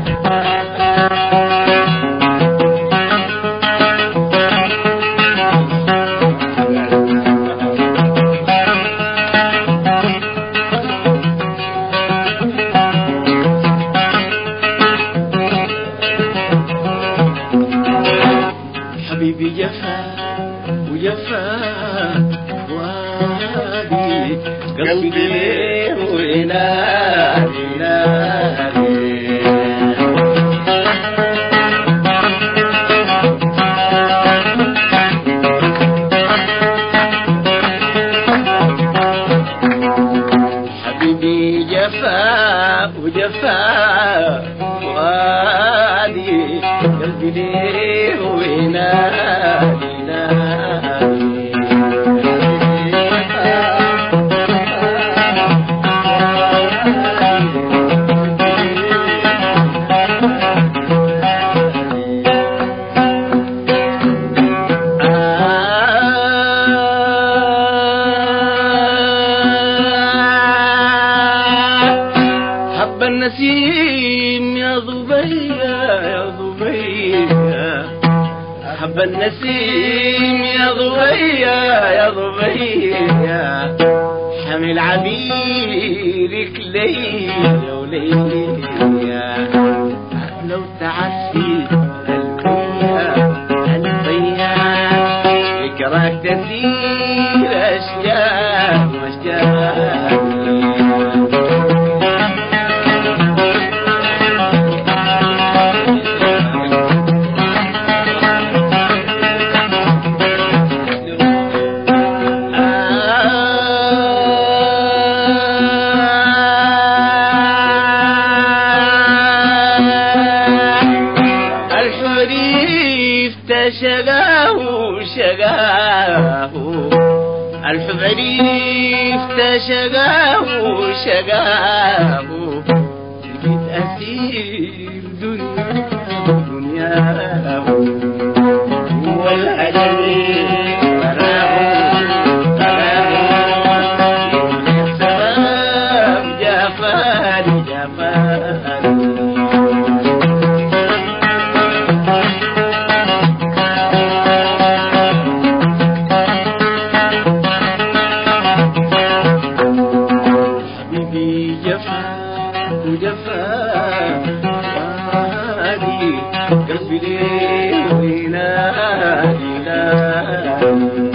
حبيبي جفا وجفا وادي قلبي ليه وينادي نادي حبيبي جفا وجفا وادي قلبي ليه وينادي نادي حب النسيم يا ضبيا يا ضبيا حب النسيم يا ضبيا يا ضبيا حمل عبيرك ليا وليا لو تعسي البيا البيا فكرك تسير اشجار واشجار الحريف تشقاه شقاه الحريف تشقاه شقاه لقيت أسير دنيا دنياه والأجل تراه تراه السلام جافاني جافاني حبيبي جفا وجفا وادي قلبي ليه وينادي نادي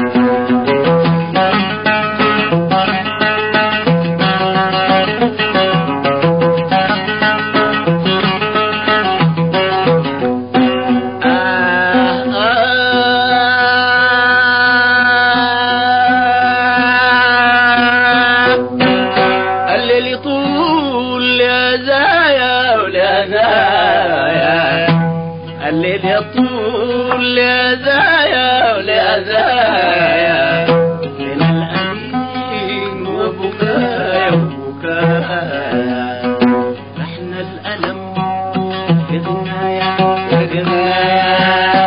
الليل طول يا زايا ولا زايا الليل يطول يا زايا ولا زايا من الأنين وبكايا وبكايا نحن الألم غنايا غنايا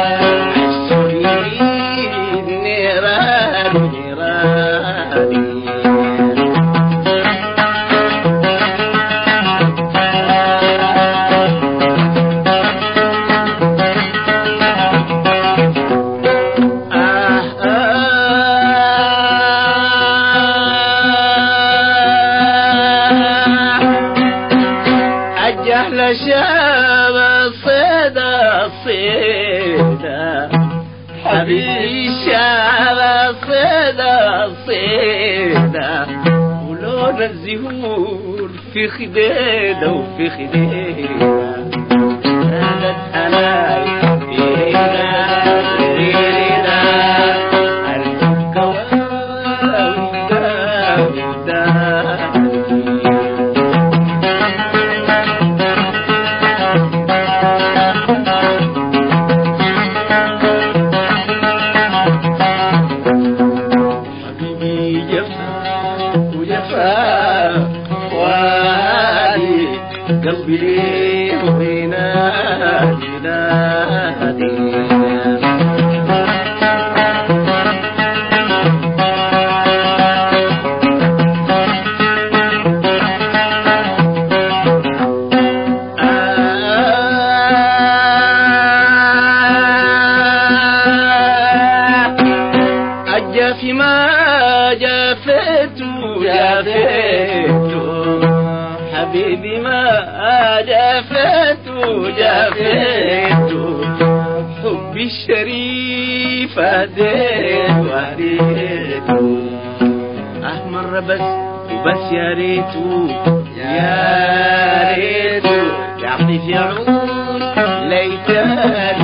السوريين نيران نيران الجهل شاب الصيدة الصيدة حبيبي شاب الصيدة الصيدة ولون الزهور في خديدة وفي خديدة نادت أنا إلينا إلينا حبيبي جفا وجفا وادي قلبي ليه وينادي نادي آه حبيبي ما جافت جافت حبي الشريف أديت وأديت أه مرة بس وبس يا ريتو يا ريتو يعطي في عود ليتني